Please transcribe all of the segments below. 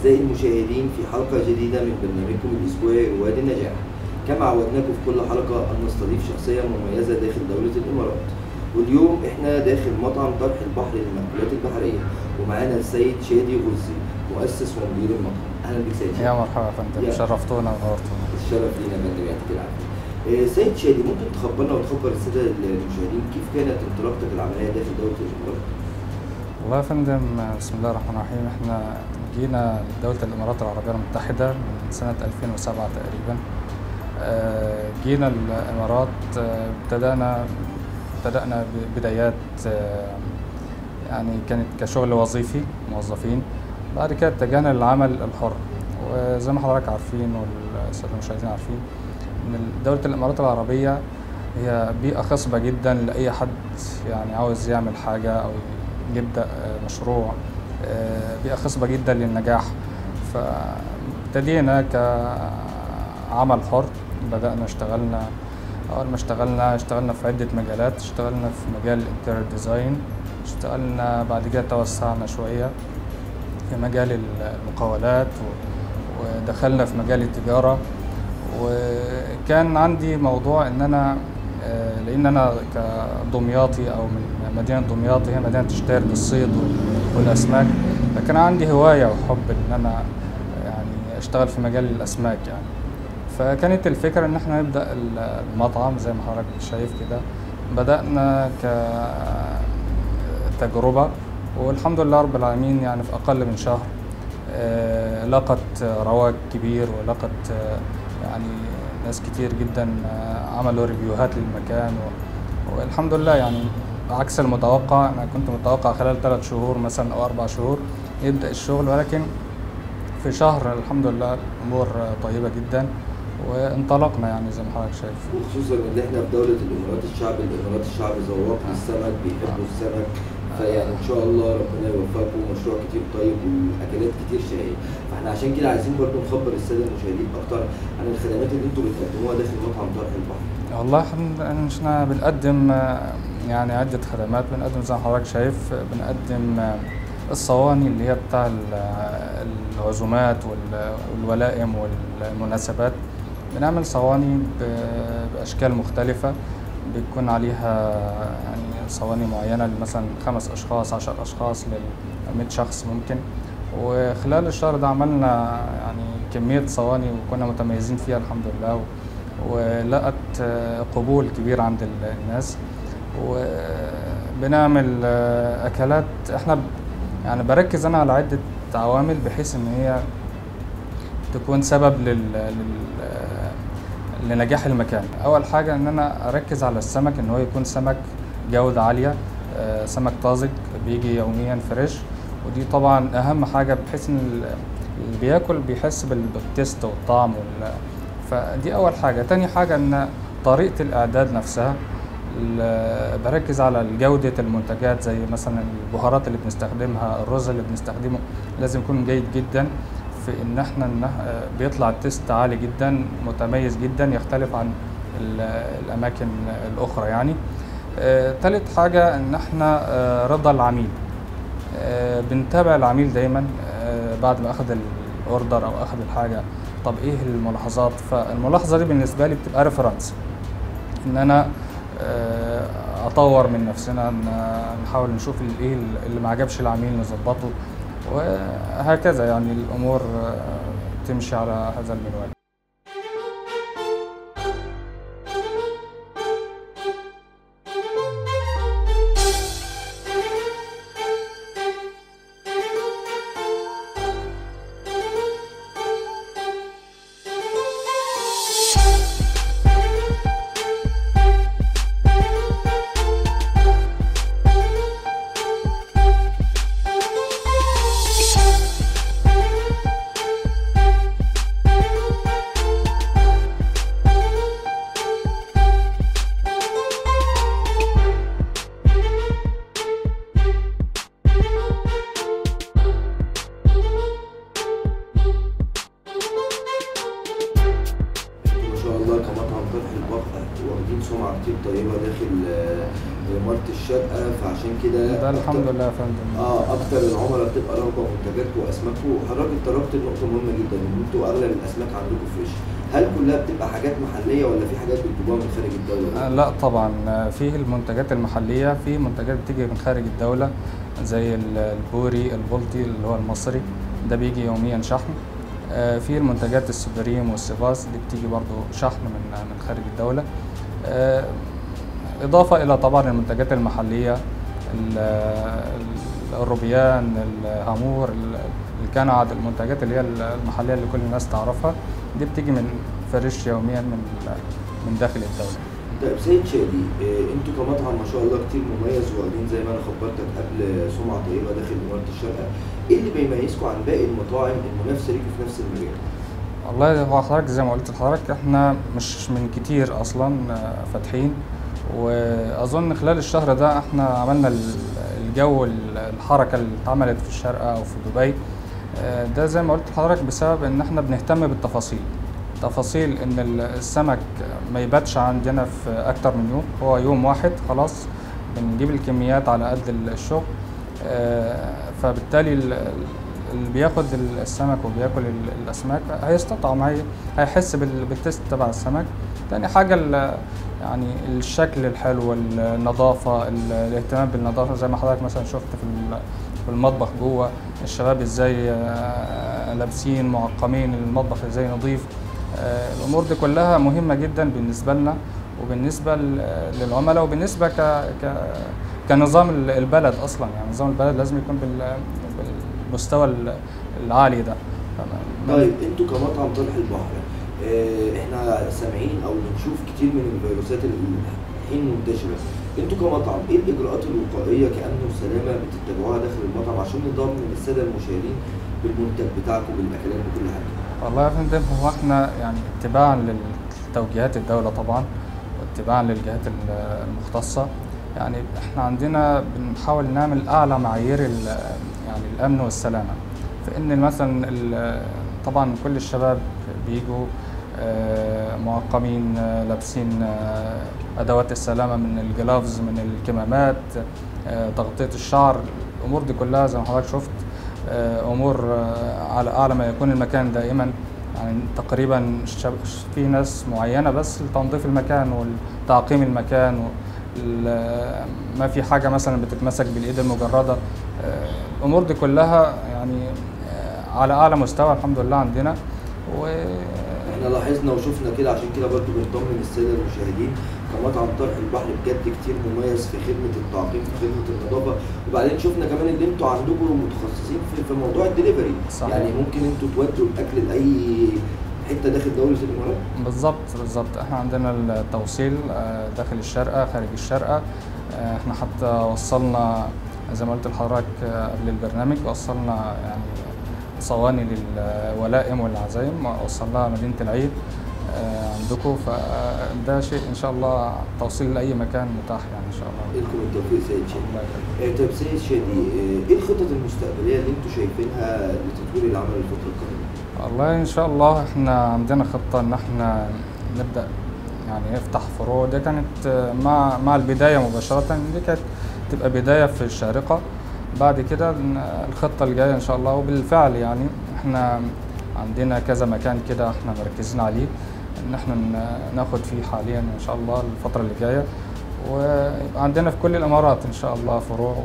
أعزائي المشاهدين في حلقة جديدة من برنامجكم الأسبوعي رواد النجاح كما عودناكم في كل حلقة أن نستضيف شخصية مميزة داخل دولة الإمارات واليوم إحنا داخل مطعم طرح البحر للمأكولات البحرية ومعانا السيد شادي غزي مؤسس ومدير المطعم أهلا بك سيد يا مرحبا يا فندم يا. شرفتونا ونورتونا الشرف لينا يا فندم يعطيك العافية آه، سيد شادي ممكن تخبرنا وتخبر السادة المشاهدين كيف كانت انطلاقتك العملية داخل دولة الإمارات؟ والله يا فندم بسم الله الرحمن الرحيم احنا جينا دولة الإمارات العربية المتحدة من سنة 2007 تقريبا آه، جينا الإمارات آه، ابتدأنا بدأنا بدايات آه، يعني كانت كشغل وظيفي موظفين بعد كده اتجهنا للعمل الحر وزي ما حضرتك عارفين والسادة المشاهدين عارفين ان دولة الإمارات العربية هي بيئة خصبة جدا لأي حد يعني عاوز يعمل حاجة أو يبدأ آه، مشروع آه، بيئة خصبة جدا للنجاح فابتدينا كعمل حر بدأنا اشتغلنا أول ما اشتغلنا اشتغلنا في عدة مجالات اشتغلنا في مجال الانتيريور ديزاين اشتغلنا بعد كده توسعنا شوية في مجال المقاولات و- ودخلنا في مجال التجارة وكان عندي موضوع ان انا آه، لان انا كدمياطي او من مدينه دمياط هي مدينه تشتهر بالصيد وال- والاسماك فكان عندي هوايه وحب ان انا يعني اشتغل في مجال الاسماك يعني فكانت الفكره ان احنا نبدا ال- المطعم زي ما حضرتك شايف كده بدانا كتجربه والحمد لله رب العالمين يعني في اقل من شهر آه، لقت رواج كبير ولقت آه، يعني ناس كتير جدا آه، عملوا ريفيوهات للمكان و- والحمد لله يعني عكس المتوقع انا كنت متوقع خلال ثلاث شهور مثلا او اربع شهور يبدا الشغل ولكن في شهر الحمد لله الامور آه، طيبه جدا وانطلقنا يعني زي ما حضرتك شايف وخصوصا ان احنا في دوله الامارات الشعب الامارات الشعب ذواق للسمك بيحبوا السمك فيعني ان شاء الله ربنا يوفقكم مشروع كتير طيب واكلات كتير شهيه فاحنا عشان كده عايزين برضو نخبر الساده المشاهدين اكتر عن الخدمات اللي انتم بتقدموها داخل مطعم طرح البحر والله احنا احنا بنقدم آه، يعني عدة خدمات بنقدم زي ما حضرتك شايف آه، بنقدم آه، الصواني اللي هي بتاع ال- آه، العزومات وال- والولائم والمناسبات بنعمل صواني ب- بأشكال مختلفة بيكون عليها يعني صواني معينة مثلا خمس أشخاص عشر أشخاص لل 100 شخص ممكن وخلال الشهر ده عملنا يعني كمية صواني وكنا متميزين فيها الحمد لله ولقت آه، قبول كبير عند ال- الناس وبنعمل آه، اكلات احنا ب- يعني بركز انا على عده عوامل بحيث ان هي تكون سبب لل, لل... آه، لنجاح المكان اول حاجه ان انا اركز على السمك ان هو يكون سمك جوده عاليه آه، سمك طازج بيجي يوميا فريش ودي طبعا اهم حاجه بحيث ان ال- اللي بياكل بيحس بال- بالتيست والطعم وال... فدي اول حاجه تاني حاجه ان طريقه الاعداد نفسها ال- بركز على جودة المنتجات زي مثلا البهارات اللي بنستخدمها الرز اللي بنستخدمه لازم يكون جيد جدا في ان احنا إن إح- بيطلع التيست عالي جدا متميز جدا يختلف عن ال- الاماكن الاخرى يعني آه، تالت حاجة ان احنا آه، رضا العميل آه، بنتابع العميل دايما آه، بعد ما اخذ الاوردر او اخذ الحاجة طب ايه الملاحظات فالملاحظة دي بالنسبة لي بتبقى ريفرنس ان انا آه، اطور من نفسنا ن- نحاول نشوف ال- ايه اللي ما عجبش العميل نظبطه وهكذا يعني الامور آه، تمشي على هذا المنوال انتوا ما شاء الله كمطعم طرح البحر واخدين سمعه كتير طيبه داخل آه، إمارة الشارقة فعشان كده ده أكتر- الحمد لله يا فندم اه اكتر العملاء بتبقى رغبه منتجاتكم واسماككم وحضرتك اتطرقت لنقطه مهمه جدا ان انتوا اغلب الاسماك عندكم فريش هل كلها بتبقى حاجات محليه ولا في حاجات بتجيبوها من خارج الدوله؟ آه، لا طبعا آه، في المنتجات المحلية في منتجات بتيجي من خارج الدولة زي ال- البوري البلطي اللي هو المصري ده بيجي يوميا شحن آه، في المنتجات السوبريم والسيفاس دي بتيجي برضو شحن من من خارج الدولة آه، إضافة إلى طبعا المنتجات المحلية ال- ال- الروبيان الهامور ال- الكنعد المنتجات اللي هي المحلية اللي كل الناس تعرفها دي بتيجي من فريش يوميا من من داخل الدولة طيب سيد شادي آه، انتوا كمطعم ما شاء الله كتير مميز واخدين زي ما انا خبرتك قبل سمعه طيبه داخل اماره الشارقه ايه اللي بيميزكم عن باقي المطاعم المنافسه ليكم في نفس المجال؟ والله هو حضرتك زي ما قلت لحضرتك احنا مش من كتير اصلا آه، فاتحين واظن خلال الشهر ده احنا عملنا ال- الجو ال- الحركه اللي اتعملت في الشارقه او في دبي آه، ده زي ما قلت لحضرتك بسبب ان احنا بنهتم بالتفاصيل تفاصيل ان ال- السمك ما يباتش عندنا في اكتر من يوم هو يوم واحد خلاص بنجيب الكميات على قد الشغل آه، فبالتالي ال- اللي بياخد السمك وبياكل ال- الاسماك هيستطعم هي هيحس بال- بالتست تبع السمك تاني حاجه ال- يعني الشكل الحلو النظافه ال- الاهتمام بالنظافه زي ما حضرتك مثلا شفت في ال- في المطبخ جوه الشباب ازاي آه، لابسين معقمين المطبخ ازاي نظيف آه، الامور دي كلها مهمه جدا بالنسبه لنا وبالنسبه ل- للعملاء وبالنسبه ك ك كنظام ال- البلد اصلا يعني نظام البلد لازم يكون بال- بالمستوى ال- العالي ده فما- طيب انتوا كمطعم طرح البحر آه، احنا سامعين او بنشوف كتير من الفيروسات اللي الحين منتشره انتوا كمطعم ايه الاجراءات الوقائيه كامن وسلامه بتتبعوها داخل المطعم عشان نضمن الساده المشاهدين بالمنتج بتاعكم بالاكلات بكل حاجه والله يا فندم هو احنا يعني اتباعا لتوجيهات الدولة طبعا واتباعا للجهات ال- المختصة يعني احنا عندنا بنحاول نعمل أعلى معايير ال- يعني الأمن والسلامة فإن مثلا ال- طبعا كل الشباب بيجوا آه، معقمين آه، لابسين آه، أدوات السلامة من الجلافز من الكمامات آه، تغطية الشعر الأمور دي كلها زي ما حضرتك شفت آه، امور آه، على اعلى ما يكون المكان دائما يعني تقريبا الشب- في ناس معينه بس لتنظيف المكان وتعقيم المكان وال- ما في حاجه مثلا بتتمسك بالايد المجرده آه، الامور دي كلها يعني آه، على اعلى مستوى الحمد لله عندنا و احنا لاحظنا وشفنا كده عشان كده برضو بنطمن الساده المشاهدين كمطعم طرح البحر بجد كتير مميز في خدمه التعقيم في خدمه النظافه وبعدين شفنا كمان ان انتوا عندكم متخصصين في, في موضوع الدليفري صحيح. يعني ممكن انتوا تودوا الاكل لاي حته داخل دوله الامارات بالظبط بالظبط احنا عندنا التوصيل آه، داخل الشارقة خارج الشارقة آه، احنا حتى وصلنا زي ما قلت لحضرتك آه، قبل البرنامج وصلنا يعني صواني للولائم والعزايم وصلناها مدينة العيد آه، عندكم فده شيء ان شاء الله توصيل لاي مكان متاح يعني ان شاء الله لكم التوفيق سيد شادي الله يبارك. آه، طيب سيد شادي آه، ايه الخطط المستقبليه اللي انتوا شايفينها لتطوير العمل الفتره القادمه؟ والله ان شاء الله احنا عندنا خطة ان احنا نبدأ يعني نفتح فروع دي كانت آه، مع مع البداية مباشرة دي كانت تبقى بداية في الشارقة بعد كده ن- الخطة الجاية ان شاء الله وبالفعل يعني احنا عندنا كذا مكان كده احنا مركزين عليه ان احنا ن- ناخد فيه حاليا ان شاء الله الفترة اللي جاية ويبقى عندنا في كل الامارات ان شاء الله فروع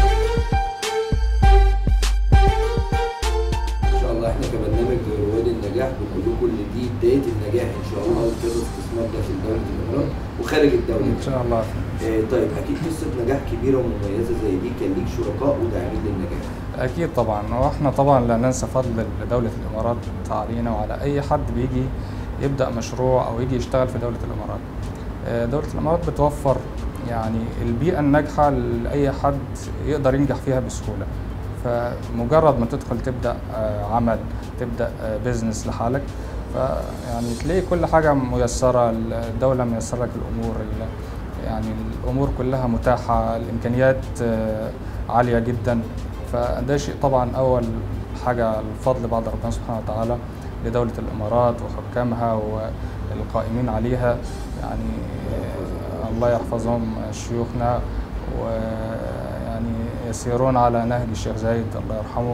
ان شاء الله احنا كبرنامج رواد النجاح النجاح بنقول لكم ان دي بدايه النجاح ان شاء الله لكذا استثمار داخل دوله الامارات وخارج الدوله ان شاء الله آه، طيب اكيد قصه نجاح كبيره ومميزه زي دي كان ليك شركاء وداعمين للنجاح اكيد طبعا واحنا طبعا لا ننسى فضل دوله الامارات علينا وعلى اي حد بيجي يبدا مشروع او يجي يشتغل في دوله الامارات آه، دوله الامارات بتوفر يعني البيئه الناجحه لاي حد يقدر ينجح فيها بسهوله فمجرد ما تدخل تبدا آه، عمل تبدا بيزنس لحالك فيعني تلاقي كل حاجه ميسره الدوله ميسره لك الامور ال- يعني الامور كلها متاحه الامكانيات آه، عاليه جدا فده شيء طبعا اول حاجه الفضل بعد ربنا سبحانه وتعالى لدوله الامارات وحكامها والقائمين عليها يعني آه، الله يحفظهم شيوخنا ويعني يسيرون على نهج الشيخ زايد الله يرحمه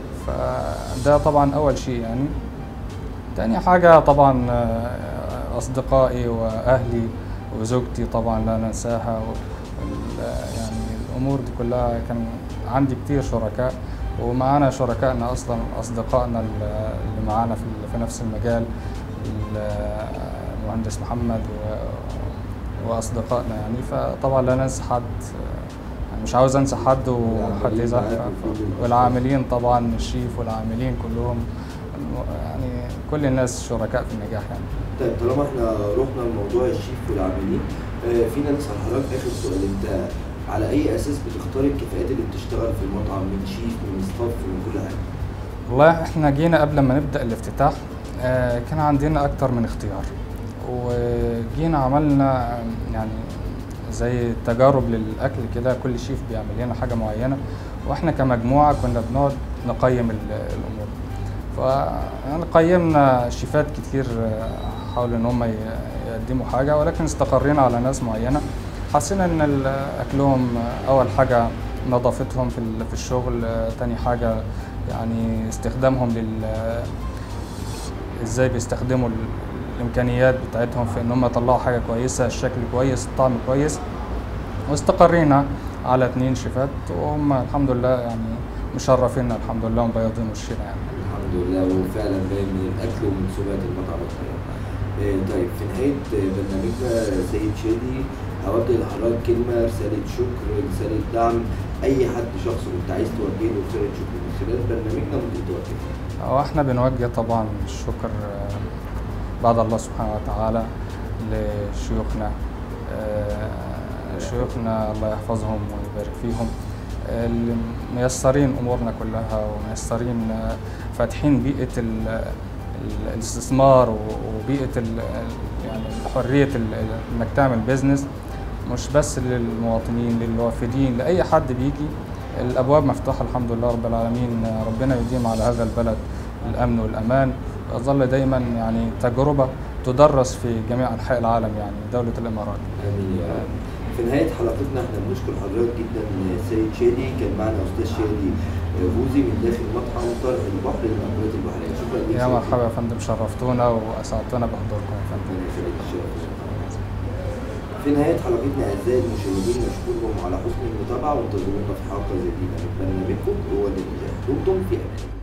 فده طبعا اول شيء يعني تاني حاجة طبعا آه، أصدقائي وأهلي وزوجتي طبعا لا ننساها وال- يعني الأمور دي كلها كان عندي كتير شركاء ومعانا شركائنا أصلا أصدقائنا ال- اللي معانا في ال- في نفس المجال ال- المهندس محمد و- وأصدقائنا يعني فطبعا لا ننسى حد يعني مش عاوز أنسى حد وحد والعاملين يزعل معاك وكل الأشخاص. والعاملين طبعا الشيف والعاملين كلهم الم- يعني كل الناس شركاء في النجاح يعني طيب طالما احنا رحنا لموضوع الشيف والعاملين آه، فينا نسال حضرتك اخر سؤال انت على اي اساس بتختار الكفاءات اللي بتشتغل في المطعم من شيف من ستاف من كل حاجه والله احنا جينا قبل ما نبدا الافتتاح آه، كان عندنا اكتر من اختيار وجينا عملنا آم، يعني زي تجارب للاكل كده كل شيف بيعمل لنا حاجه معينه واحنا كمجموعه كنا بنقعد نقيم ال- الامور ف يعني قيمنا شيفات كتير آه، حاولوا ان هم ي- يقدموا حاجه ولكن استقرينا على ناس معينه حسينا ان ال- اكلهم آه، اول حاجه نظافتهم في ال- في الشغل آه، تاني حاجه يعني استخدامهم لل ازاي بيستخدموا ال- الامكانيات بتاعتهم في ان هم يطلعوا حاجه كويسه الشكل كويس الطعم كويس واستقرينا على اتنين شيفات وهم الحمد لله يعني مشرفينا الحمد لله ومبيضين وشنا يعني الحمد لله وفعلا باين من الاكل ومن سمعه المطعم الطيب. آه، طيب في نهايه آه، برنامجنا سيد شادي هوجه لحضرتك كلمه رساله شكر رساله دعم اي حد شخص كنت عايز توجه له رساله شكر من خلال برنامجنا ممكن توجهها هو احنا بنوجه طبعا الشكر آه، بعد الله سبحانه وتعالى لشيوخنا آه، شيوخنا الله يحفظهم ويبارك فيهم آه، اللي ميسرين امورنا كلها وميسرين آه، فاتحين بيئه ال- ال- الاستثمار و- وبيئه ال- ال- يعني حريه ال- ال- انك تعمل بيزنس مش بس للمواطنين للوافدين لاي حد بيجي الابواب مفتوحه الحمد لله رب العالمين ربنا يديم على هذا البلد الامن والامان ويظل دايما يعني تجربه تدرس في جميع انحاء العالم يعني دوله الامارات امين يا رب في نهايه حلقتنا احنا بنشكر حضرتك جدا سيد شادي كان معنا استاذ شادي فوزي من داخل مطعم طارق البحر للمأكولات البحريه شكرا لك يا سيد مرحبا يا فندم شرفتونا واسعدتونا بحضوركم يا فندم ربنا يخليك الشرف. في نهاية حلقتنا أعزائي المشاهدين نشكركم على حسن المتابعة وانتظرونا في حلقة جديدة من برنامجكم رواد النجاح دمتم في أمان